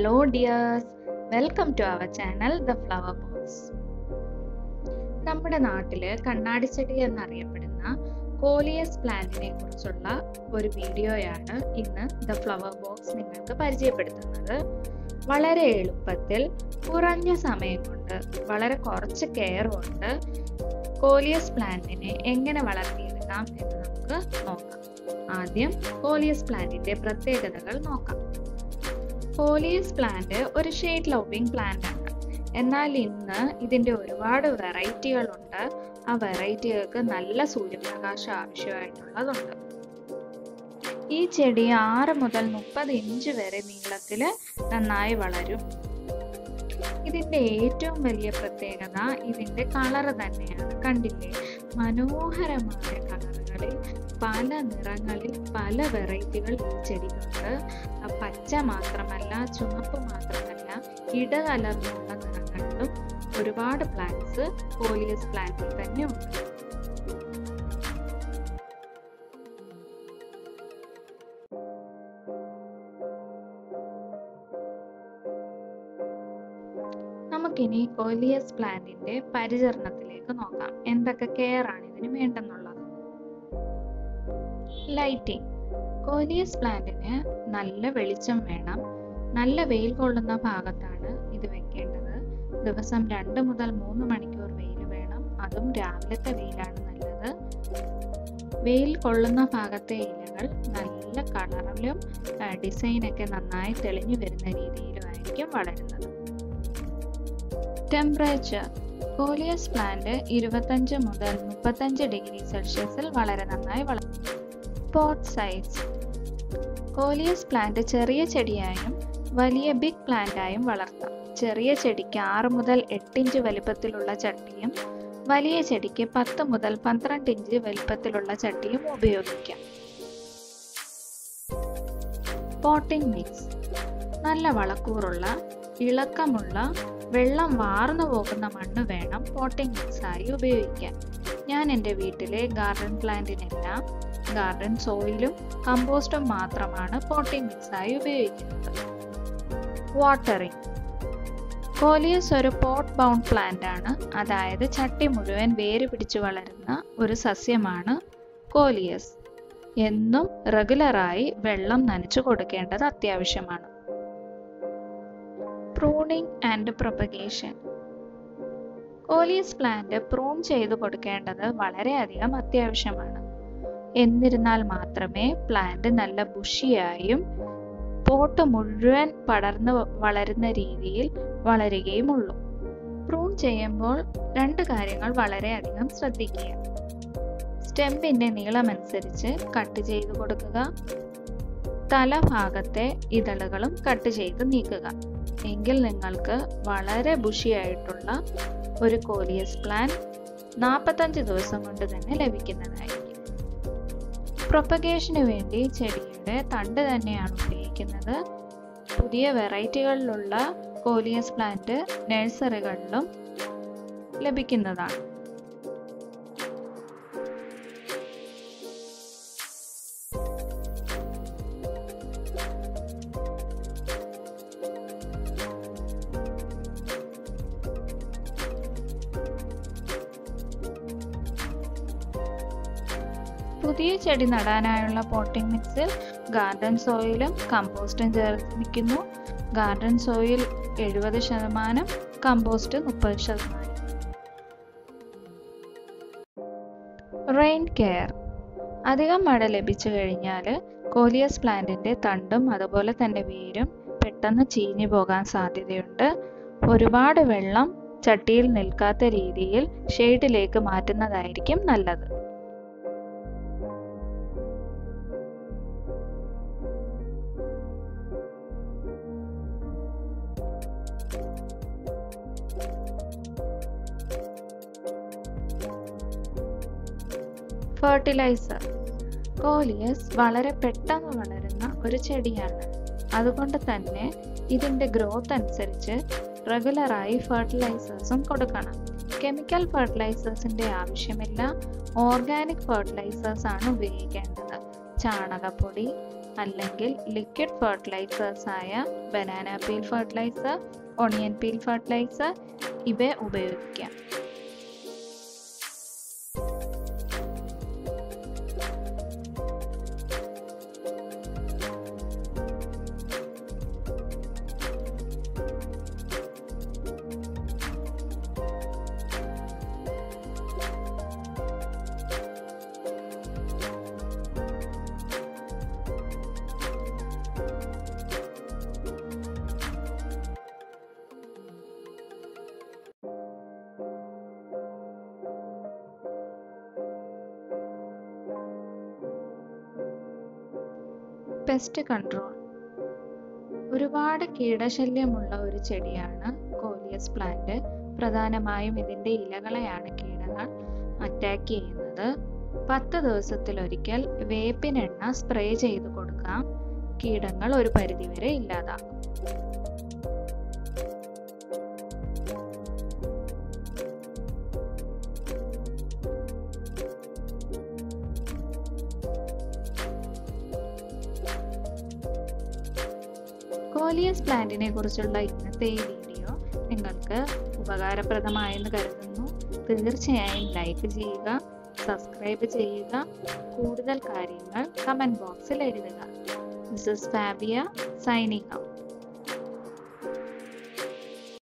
hello dears welcome to our channel the flower box നമ്മുടെ നാട്ടില് കണ്ണാടിച്ചെടി എന്നറിയപ്പെടുന്ന കോലിയസ് പ്ലാന്റിനെ കുറിച്ചുള്ള ഒരു വീഡിയോയാണ് ഇന്ന് ദ ഫ്ലവർ ബോക്സ് നിങ്ങൾക്ക് പരിചയപ്പെടുത്തുന്നത് വളരെ എളുപ്പത്തിൽ കുറഞ്ഞ സമയം കൊണ്ട് വളരെ കുറച്ച് കെയർ കൊണ്ട് കോലിയസ് പ്ലാന്റിനെ എങ്ങനെ വളർത്തിയെടുക്കാം എന്ന് നമുക്ക് നോക്കാം ആദ്യം കോലിയസ് പ്ലാന്റിന്റെ പ്രത്യേകതകൾ നോക്കാം കോലിയസ് പ്ലാന്റ് ഒരു ഷെയ്ഡ് ലവിങ് പ്ലാന്റ് ആണ് എന്നാൽ ഇന്ന് ഇതിന്റെ ഒരുപാട് വെറൈറ്റികളുണ്ട് ആ വെറൈറ്റികൾക്ക് നല്ല സൂര്യപ്രകാശം ആവശ്യമായിട്ടുള്ളതുണ്ട് ഈ ചെടി ആറ് മുതൽ മുപ്പത് ഇഞ്ച് വരെ നീളത്തിൽ നന്നായി വളരും ഇതിന്റെ ഏറ്റവും വലിയ പ്രത്യേകത ഇതിന്റെ കളറ് തന്നെയാണ് കണ്ടില്ലേ മനോഹരമായ കളറുകളിൽ പല നിറങ്ങളിൽ പല വെറൈറ്റികൾ ഈ ചെടികളുണ്ട് പച്ച മാത്രമല്ല ചുവപ്പ് മാത്രമല്ല ഇടകലർന്നുള്ള നിറങ്ങളിലും ഒരുപാട് പ്ലാന്റ്സ് കോലിയസ് പ്ലാന്റിൽ തന്നെ ഉണ്ട് നമുക്കിനി കോലിയസ് പ്ലാന്റിന്റെ പരിചരണത്തിലേക്ക് നോക്കാം എന്തൊക്കെ കെയർ ആണ് ഇതിന് വേണ്ടെന്നുള്ളത് ലൈറ്റിംഗ് കോലിയസ് പ്ലാന്റിന് നല്ല വെളിച്ചം വേണം നല്ല വെയിൽ കൊള്ളുന്ന ഭാഗത്താണ് ഇത് വെക്കേണ്ടത് ദിവസം രണ്ട് മുതൽ മൂന്ന് മണിക്കൂർ വെയിൽ വേണം അതും രാവിലത്തെ വെയിലാണ് നല്ലത് വെയിൽ കൊള്ളുന്ന ഭാഗത്തെ ഇലകൾ നല്ല കളറിലും ഡിസൈനൊക്കെ നന്നായി തെളിഞ്ഞു വരുന്ന രീതിയിലുമായിരിക്കും വളരുന്നത് ടെമ്പറേച്ചർ കോലിയസ് പ്ലാന്റ് ഇരുപത്തഞ്ച് മുതൽ മുപ്പത്തഞ്ച് ഡിഗ്രി സെൽഷ്യസിൽ വളരെ നന്നായി വളരും പോട്ട് സൈസ് കോലിയസ് പ്ലാന്റ് ചെറിയ ചെടിയായും വലിയ ബിഗ് പ്ലാന്റായും വളർത്താം ചെറിയ ചെടിക്ക് ആറ് മുതൽ എട്ട് ഇഞ്ച് വലിപ്പത്തിലുള്ള ചട്ടിയും വലിയ ചെടിക്ക് പത്ത് മുതൽ പന്ത്രണ്ട് ഇഞ്ച് വലിപ്പത്തിലുള്ള ചട്ടിയും ഉപയോഗിക്കാം പോട്ടിംഗ് മിക്സ് നല്ല വളക്കൂറുള്ള ഇളക്കമുള്ള വെള്ളം വാർന്നു പോകുന്ന മണ്ണ് വേണം പോട്ടിംഗ് മിക്സായി ഉപയോഗിക്കാൻ ഞാൻ എൻ്റെ വീട്ടിലെ ഗാർഡൻ പ്ലാന്റിനെല്ലാം ഗാർഡൻ സോയിലും കമ്പോസ്റ്റും മാത്രമാണ് പോട്ടിംഗ് മിക്സായി ഉപയോഗിക്കുന്നത് വാട്ടറിംഗ് കോലിയസ് ഒരു പോട്ട് ബൗണ്ട് പ്ലാന്റ് ആണ് അതായത് ചട്ടി മുഴുവൻ വേര് പിടിച്ചു വളരുന്ന ഒരു സസ്യമാണ് കോലിയസ് എന്നും റെഗുലറായി വെള്ളം നനച്ചു കൊടുക്കേണ്ടത് അത്യാവശ്യമാണ് pruning and propagation coleus plant prune ചെയ്തു കൊടുക്കേണ്ടത് വളരെയധികം അത്യാവശ്യമാണ് എന്നിരുന്നാൽ മാത്രമേ പ്ലാന്റ് നല്ല ബുഷിയായും പോട്ട് മുഴുവൻ പടർന്ന് വളരുന്ന രീതിയിൽ വളരുകയുമുള്ളൂ പ്രൂൺ ചെയ്യുമ്പോൾ രണ്ട് കാര്യങ്ങൾ വളരെയധികം ശ്രദ്ധിക്കുക സ്റ്റെമ്പിന്റെ നീളമനുസരിച്ച് കട്ട് ചെയ്ത് കൊടുക്കുക തലഭാഗത്തെ ഇതളുകളും കട്ട് ചെയ്ത് നീക്കുക എങ്കിൽ നിങ്ങൾക്ക് വളരെ ബുഷിയായിട്ടുള്ള ഒരു കോലിയസ് പ്ലാൻ നാൽപ്പത്തഞ്ച് ദിവസം കൊണ്ട് തന്നെ ലഭിക്കുന്നതായിരിക്കും പ്രൊപ്പഗേഷന് വേണ്ടി ചെടിയുടെ തണ്ട് തന്നെയാണ് ഉപയോഗിക്കുന്നത് പുതിയ വെറൈറ്റികളിലുള്ള കോലിയസ് പ്ലാന്റ് നഴ്സറികളിലും ലഭിക്കുന്നതാണ് പുതിയ ചെടി നടാനായുള്ള പോട്ടിംഗ് മിക്സിൽ ഗാർഡൻ സോയിലും കമ്പോസ്റ്റും ചേർത്തിരിക്കുന്നു ഗാർഡൻ സോയിൽ എഴുപത് ശതമാനം കമ്പോസ്റ്റ് മുപ്പത് ശതമാനം റെയിൻ കെയർ അധികം മഴ ലഭിച്ചു കഴിഞ്ഞാൽ കോലിയസ് പ്ലാന്റിന്റെ തണ്ടും അതുപോലെ തന്നെ വേരും പെട്ടെന്ന് ചീഞ്ഞു പോകാൻ സാധ്യതയുണ്ട് ഒരുപാട് വെള്ളം ചട്ടിയിൽ നിൽക്കാത്ത രീതിയിൽ ഷെയ്ഡിലേക്ക് മാറ്റുന്നതായിരിക്കും നല്ലത് ഫെർട്ടിലൈസർ കോലിയസ് വളരെ പെട്ടെന്ന് വളരുന്ന ഒരു ചെടിയാണ് അതുകൊണ്ട് തന്നെ ഇതിൻ്റെ ഗ്രോത്ത് അനുസരിച്ച് റെഗുലറായി ഫെർട്ടിലൈസേഴ്സും കൊടുക്കണം കെമിക്കൽ ഫെർട്ടിലൈസേഴ്സിൻ്റെ ആവശ്യമില്ല ഓർഗാനിക് ഫെർട്ടിലൈസേഴ്സ് ആണ് ഉപയോഗിക്കേണ്ടത് ചാണകപ്പൊടി അല്ലെങ്കിൽ ലിക്വിഡ് ഫെർട്ടിലൈസേഴ്സ് ആയ banana peel fertiliser onion peel fertiliser ഇവ ഉപയോഗിക്കാം പെസ്റ്റ് കൺട്രോൾ ഒരുപാട് കീടശല്യമുള്ള ഒരു ചെടിയാണ് കോലിയസ് പ്ലാന്റ് പ്രധാനമായും ഇതിൻ്റെ ഇലകളെയാണ് കീടങ്ങൾ അറ്റാക്ക് ചെയ്യുന്നത് പത്ത് ദിവസത്തിലൊരിക്കൽ വേപ്പിനെണ്ണ സ്പ്രേ ചെയ്ത് കൊടുക്കാം കീടങ്ങൾ ഒരു പരിധിവരെ ഇല്ലാതാക്കും കോലിയസ് പ്ലാന്റിനെ കുറിച്ചുള്ള ഇന്നത്തെ ഈ വീഡിയോ നിങ്ങൾക്ക് ഉപകാരപ്രദമായെന്ന് കരുതുന്നു തീർച്ചയായും ലൈക്ക് ചെയ്യുക സബ്സ്ക്രൈബ് ചെയ്യുക കൂടുതൽ കാര്യങ്ങൾ കമൻറ്റ് ബോക്സിൽ എഴുതുക this is Fabia signing out